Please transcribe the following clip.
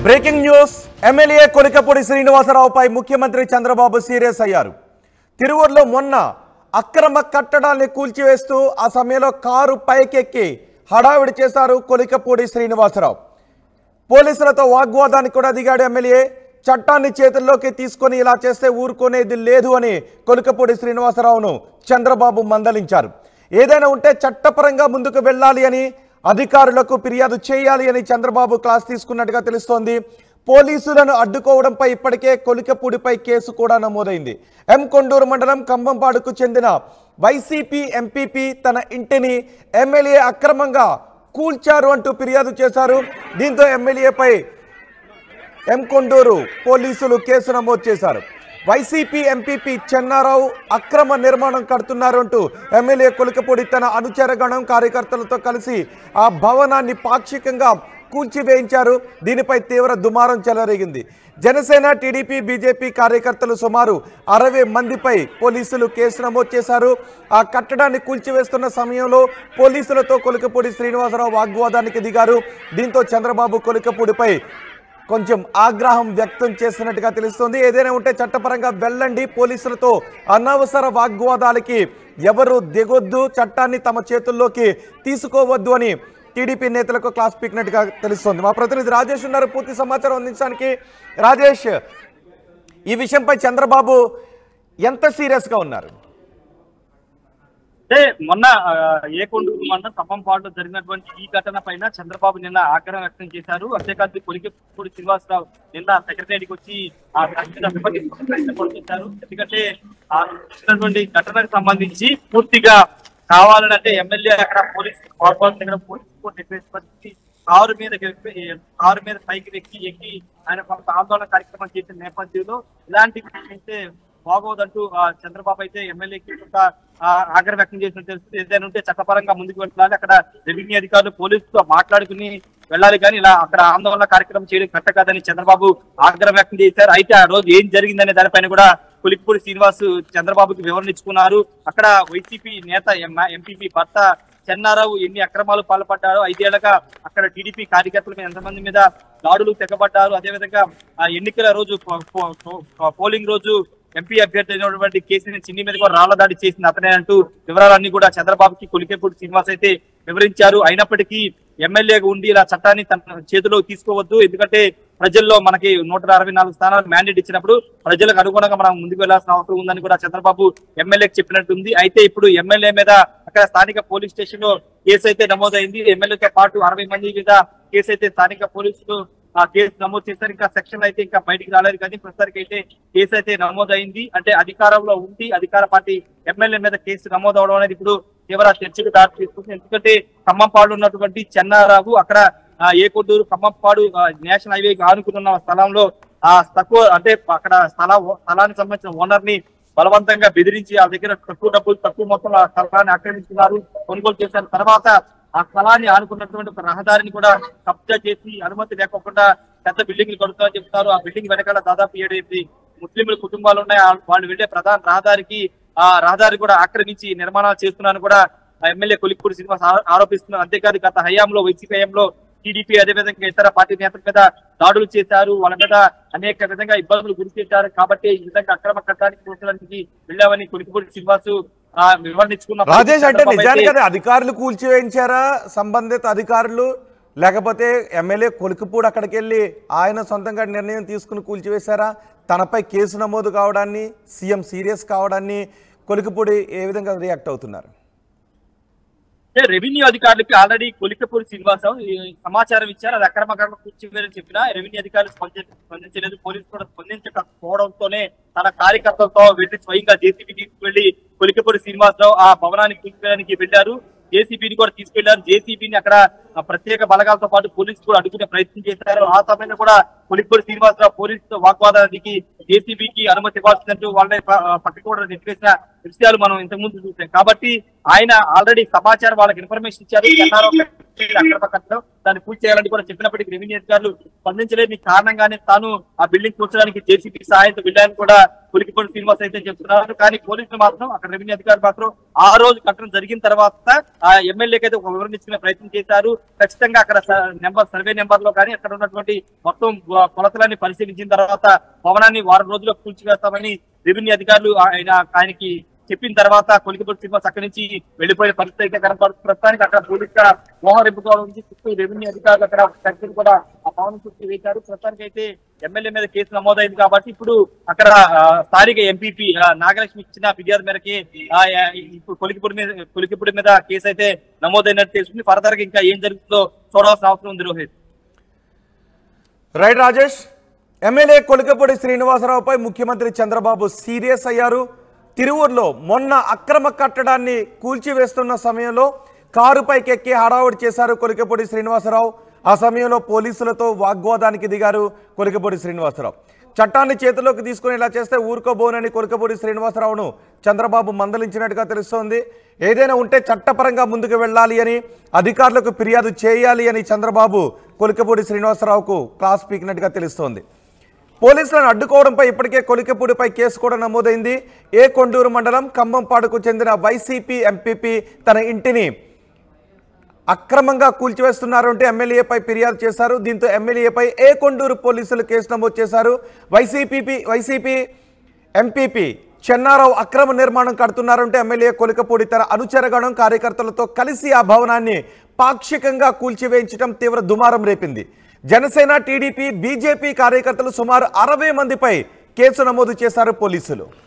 breaking news MLA Kolikapudi శ్రీనివాసరావుపై ముఖ్యమంత్రి Chandrababu serious అయ్యారు తిరువూరులో మొన్న అక్రమ కట్టడాల్ని కూల్చివేస్తూ ఆ సమయంలో కారు పైకెక్కి హడావిడి చేశారు కొలికపూడి శ్రీనివాసరావు పోలీసులతో వాగ్వాదానికి కూడా దిగాడు ఎమ్మెల్యే చట్టాన్ని చేతుల్లోకి తీసుకొని ఇలా చేస్తే ఊరుకునేది లేదు అని కొలికపూడి శ్రీనివాసరావును చంద్రబాబు మందలించారు ఏదైనా ఉంటే చట్టపరంగా ముందుకు వెళ్ళాలి అని అధికారులకు ఫిర్యాదు చేయాలి అని చంద్రబాబు క్లాస్ తీసుకున్నట్టుగా తెలుస్తోంది పోలీసులను అడ్డుకోవడంపై ఇప్పటికే కొలికపూడిపై కేసు కూడా నమోదైంది ఎం కొండూరు మండలం కంబంపాడుకు చెందిన వైసీపీ ఎంపీపీ తన ఇంటిని ఎమ్మెల్యే అక్రమంగా కూల్చారు అంటూ ఫిర్యాదు చేశారు దీంతో ఎమ్మెల్యేపై ఎం కొండూరు పోలీసులు కేసు నమోదు చేశారు వైసీపీ ఎంపీపీ చెన్నారావు అక్రమ నిర్మాణం కడుతున్నారు అంటూ ఎమ్మెల్యే కొలికపూడి తన అనుచరగణం కార్యకర్తలతో కలిసి ఆ భవనాన్ని పాక్షికంగా కూల్చివేయించారు దీనిపై తీవ్ర దుమారం చెలరేగింది జనసేన టీడీపీ బీజేపీ కార్యకర్తలు సుమారు అరవై మందిపై పోలీసులు కేసు నమోదు చేశారు ఆ కట్టడాన్ని కూల్చివేస్తున్న సమయంలో పోలీసులతో కొలికపూడి శ్రీనివాసరావు వాగ్వాదానికి దిగారు దీంతో చంద్రబాబు కొలికపూడిపై కొంచెం ఆగ్రహం వ్యక్తం చేసినట్టుగా తెలుస్తోంది ఏదైనా ఉంటే చట్టపరంగా వెళ్ళండి పోలీసులతో అనవసర వాగ్వాదాలకి ఎవరు దిగొద్దు చట్టాన్ని తమ చేతుల్లోకి తీసుకోవద్దు అని టీడీపీ నేతలకు క్లాస్ పీకినట్టుగా తెలుస్తోంది మా ప్రతినిధి రాజేష్ ఉన్నారు పూర్తి సమాచారం అందించడానికి రాజేష్ ఈ విషయంపై చంద్రబాబు ఎంత సీరియస్గా ఉన్నారు అంటే మొన్న ఆ, ఏకొండూరు మండలం ఖమ్మంపాడులో జరిగినటువంటి ఈ ఘటన పైన చంద్రబాబు నిన్న ఆగ్రహం వ్యక్తం చేశారు అంతేకాదు కొలికిపూడి శ్రీనివాసరావు నిన్న సెక్రటరీకి వచ్చి ఆ ఘటన విమర్శించారు ఎందుకంటే ఆ జరిగినటువంటి ఘటనకు సంబంధించి పూర్తిగా కావాలని అంటే ఎమ్మెల్యే అక్కడ పోలీస్ కార్పొరేషన్ దగ్గర పోలీస్ రిపోర్ట్ ఎక్కేసి పరిస్థితి కారు మీద ఎక్కి- కారు మీద పైకి ఎక్కి ఎక్కి ఆయన కొంత ఆందోళన కార్యక్రమం చేసిన నేపథ్యంలో ఇలాంటి అయితే బాగోదంటూ ఆ, చంద్రబాబు అయితే ఎమ్మెల్యేకి కొంత ఆ, ఆగ్రహం వ్యక్తం చేసినట్టు తెలుస్తుంది ఏదైనా ఉంటే చట్టపరంగా ముందుకు వెళ్ళాలి అక్కడ రెవెన్యూ అధికారులు పోలీసులతో మాట్లాడుకుని వెళ్ళాలి కానీ ఇలా అక్కడ ఆందోళన కార్యక్రమం చేయడం కరెక్ట్ కాదని చంద్రబాబు ఆగ్రహం వ్యక్తం చేశారు అయితే ఆ రోజు ఏం జరిగిందనే దానిపైన కూడా పులిపూడి శ్రీనివాస్ చంద్రబాబుకి వివరణ ఇచ్చుకున్నారు అక్కడ వైసీపీ నేత ఎంపీపీ భర్త చెన్నారావు ఎన్ని అక్రమాలు పాల్పడ్డారో ఐదేళ్లగా అక్కడ టీడీపీ కార్యకర్తల మీద ఎంతమంది మీద దాడులు తెగబడ్డారు అదేవిధంగా ఆ ఎన్నికల రోజు పో- పో- పో- పోలింగ్ రోజు ఎంపీ అభ్యర్థి అయినటువంటి కేసీని చిన్ని మీద కూడా రాళ్ల దాడి చేసింది అతనే అంటూ వివరాలన్నీ కూడా చంద్రబాబుకి కొలికేపూడి శ్రీనివాస్ అయితే వివరించారు అయినప్పటికీ ఎమ్మెల్యేగా ఉండి ఇలా చట్టాన్ని తన చేతిలో తీసుకోవద్దు ఎందుకంటే ప్రజల్లో మనకి నూట అరవై నాలుగు స్థానాలు మ్యాండేట్ ఇచ్చినప్పుడు ప్రజలకు అనుగుణంగా మనం ముందుకు వెళ్లాల్సిన అవసరం ఉందని కూడా చంద్రబాబు ఎమ్మెల్యేకి చెప్పినట్టుంది అయితే ఇప్పుడు ఎమ్మెల్యే మీద అక్కడ స్థానిక పోలీస్ స్టేషన్ లో కేసు అయితే నమోదైంది ఎమ్మెల్యేతో పాటు అరవై మంది మీద కేసు అయితే స్థానిక పోలీసులు ఆ కేసు నమోదు చేశారు ఇంకా సెక్షన్ అయితే ఇంకా బయటికి రాలేదు కానీ ప్రస్తుతానికి అయితే కేసు అయితే నమోదైంది అంటే అధికారంలో ఉండి అధికార పార్టీ ఎమ్మెల్యే మీద కేసు నమోదు అవడం అనేది ఇప్పుడు తీవ్ర చర్చకు దారి తీస్తుంది ఎందుకంటే ఖమ్మంపాడు ఉన్నటువంటి చెన్నారావు అక్కడ ఆ, ఏకొడ్డూరు ఖమ్మంపాడు ఆ, నేషనల్ హైవే ఆనుకున్న స్థలంలో ఆ తక్కువ అంటే అక్కడ స్థల స్థలానికి సంబంధించిన ఓనర్ ని బలవంతంగా బెదిరించి ఆ దగ్గర తక్కువ డబ్బులు తక్కువ మొత్తంలో ఆ స్థలాన్ని ఆక్రమించుకున్నారు కొనుగోలు చేశారు తర్వాత ఆ స్థలాన్ని ఆనుకున్నటువంటి ఒక రహదారిని కూడా కబ్జా చేసి అనుమతి లేకుండా పెద్ద బిల్డింగ్లు కడుతామని చెప్తారు ఆ బిల్డింగ్ వెనకాల దాదాపు ఏడు ఎనిమిది ముస్లింల కుటుంబాలు ఉన్నాయి ఆ- వాళ్ళు వెళ్లే ప్రధాన రహదారికి ఆ రహదారి కూడా ఆక్రమించి నిర్మాణాలు చేస్తున్నారని కూడా ఆ ఎమ్మెల్యే కొలిక్పూడి శ్రీనివాస్ ఆ- ఆరోపిస్తున్నారు అంతేకాదు గత హయాంలో వైసీపీ హయాంలో టీడీపీ అదేవిధంగా ఇతర పార్టీ నేతల మీద దాడులు చేశారు వాళ్ళ మీద అనేక విధంగా ఇబ్బందులు గురి చేశారు కాబట్టి ఈ విధంగా అక్రమ కట్టానికి కూర్చోడానికి వెళ్ళామని కొలిక్పూడి శ్రీనివాస్ ఆ, వివరించుకున్న రాజేష్ అంటే చంద్రబాబు అయితే- నిజానికి అది అధికారులు కూల్చివేయించారా సంబంధిత అధికారులు లేకపోతే ఎమ్మెల్యే కొలికిపూడి అక్కడికి వెళ్ళి ఆయన సొంతంగా నిర్ణయం తీసుకుని కూల్చివేశారా తనపై కేసు నమోదు కావడాన్ని సీఎం సీరియస్ కావడాన్ని కొలికిపూడి ఏ విధంగా రియాక్ట్ అవుతున్నారు అంటే రెవెన్యూ అధికారులకి ఆల్రెడీ కొలికపూడి శ్రీనివాసరావు ఈ సమాచారం ఇచ్చారు అది అక్రమకంగా కూర్చివేరని చెప్పినా రెవెన్యూ అధికారులు స్పందించ స్పందించలేదు పోలీసులు కూడా స్పందించకపోవడంతోనే తన కార్యకర్తలతో వెళ్లి స్వయంగా జేసీబీ తీసుకువెళ్లి కొలికపూడి శ్రీనివాసరావు ఆ భవనానికి తీసుకెళ్ళడానికి వెళ్లారు జేసీబీని కూడా తీసుకెళ్లారు జేసీబీని అక్కడ ఆ ప్రత్యేక బలగాలతో పాటు పోలీసులు కూడా అడుగునే ప్రయత్నం చేశారు ఆ సమయంలో కూడా కొలికపూడి శ్రీనివాసరావు పోలీసులతో వాగ్వాదానికి జేసీబీకి అనుమతి ఇవ్వాల్సినట్టు వాళ్ళని ప- పక్కకు కూడా నెట్టివేసిన విషయాలు మనం ఇంతకుముందు చూసాం కాబట్టి ఆయన ఆల్రెడీ సమాచారం వాళ్ళకి ఇన్ఫర్మేషన్ ఇచ్చారు ఎన్ఆర్ఓ అక్రమ కట్టడం దాన్ని పూర్తి చేయాలని కూడా చెప్పినప్పటికీ రెవెన్యూ అధికారులు స్పందించలేని కారణంగానే తాను ఆ బిల్డింగ్ కూర్చోడానికి జేసీబీ సహాయంతో వెళ్ళాలని కూడా పులికిపొడి శ్రీనివాస్ అయితే చెప్తున్నారు కానీ పోలీసులు మాత్రం అక్కడ రెవెన్యూ అధికారులు మాత్రం ఆ రోజు కట్టడం జరిగిన తర్వాత ఆ ఎమ్మెల్యేకి అయితే ఒక వివరణ ఇచ్చుకునే ప్రయత్నం చేశారు ఖచ్చితంగా అక్కడ నెంబర్ సర్వే నెంబర్ లో కానీ అక్కడ ఉన్నటువంటి మొత్తం కొ- కొలతలన్నీ పరిశీలించిన తర్వాత భవనాన్ని వారం రోజుల్లో కూల్చివేస్తామని రెవెన్యూ అధికారులు ఆయన ఆయనకి చెప్పిన తర్వాత కొలికపూడి శ్రీనివాస్ అక్కడి నుంచి వెళ్ళిపోయే పరిస్థితి అయితే కనపడుతుంది ప్రస్తుతానికి అక్కడ పోలీసుగా మోహరింపుగా ఉంది చుట్టూ రెవెన్యూ అధికారులు అక్కడ కట్టెలు కూడా ఆ భవనం చుట్టూ వేశారు ప్రస్తుతానికి అయితే ఎమ్మెల్యే మీద కేసు నమోదైంది కాబట్టి ఇప్పుడు అక్కడ ఆ, స్థానిక ఎంపీపీ నాగలక్ష్మి ఇచ్చిన ఫిర్యాదు మేరకి ఆ, ఆ, ఇప్పుడు కొలికిపూడి మీద కొలికిపూడి మీద కేసు అయితే నమోదైనట్టు తెలుస్తుంది ఫర్దర్ గా ఇంకా ఏం జరుగుతుందో చూడాల్సిన అవసరం ఉంది రోహిత్ రైట్ రాజేష్ ఎమ్మెల్యే కొలికపూడి శ్రీనివాసరావుపై ముఖ్యమంత్రి చంద్రబాబు సీరియస్ అయ్యారు తిరువూరులో మొన్న అక్రమ కట్టడాన్ని కూల్చివేస్తున్న సమయంలో కారుపైకి ఎక్కి హడావుడి చేశారు కొలికపూడి శ్రీనివాసరావు ఆ సమయంలో పోలీసులతో వాగ్వాదానికి దిగారు కొలికపూడి శ్రీనివాసరావు చట్టాన్ని చేతిలోకి తీసుకుని ఇలా చేస్తే ఊరుకోబోనని కొలికపూడి శ్రీనివాసరావును చంద్రబాబు మందలించినట్టుగా తెలుస్తోంది ఏదైనా ఉంటే చట్టపరంగా ముందుకు వెళ్ళాలి అని అధికారులకు ఫిర్యాదు చేయాలి అని చంద్రబాబు కొలికపూడి శ్రీనివాసరావుకు క్లాస్ పీకినట్టుగా తెలుస్తోంది పోలీసులను అడ్డుకోవడంపై ఇప్పటికే కొలికపూడిపై కేసు కూడా నమోదైంది ఏ కొండూరు మండలం ఖమ్మంపాడుకు చెందిన వైసీపీ ఎంపీపీ తన ఇంటిని అక్రమంగా కూల్చివేస్తున్నారు అంటే ఎమ్మెల్యేపై ఫిర్యాదు చేశారు దీంతో ఎమ్మెల్యేపై ఏ కొండూరు పోలీసులు కేసు నమోదు చేశారు వైసీపీ వైసీపీ ఎంపీపీ చెన్నారావు అక్రమ నిర్మాణం కడుతున్నారంటే ఎమ్మెల్యే కొలికపూడి తన అనుచరగణం కార్యకర్తలతో కలిసి ఆ భవనాన్ని పాక్షికంగా కూల్చివేయించడం తీవ్ర దుమారం రేపింది జనసేన టీడీపీ బీజేపీ కార్యకర్తలు సుమారు అరవై మందిపై కేసు నమోదు చేశారు పోలీసులు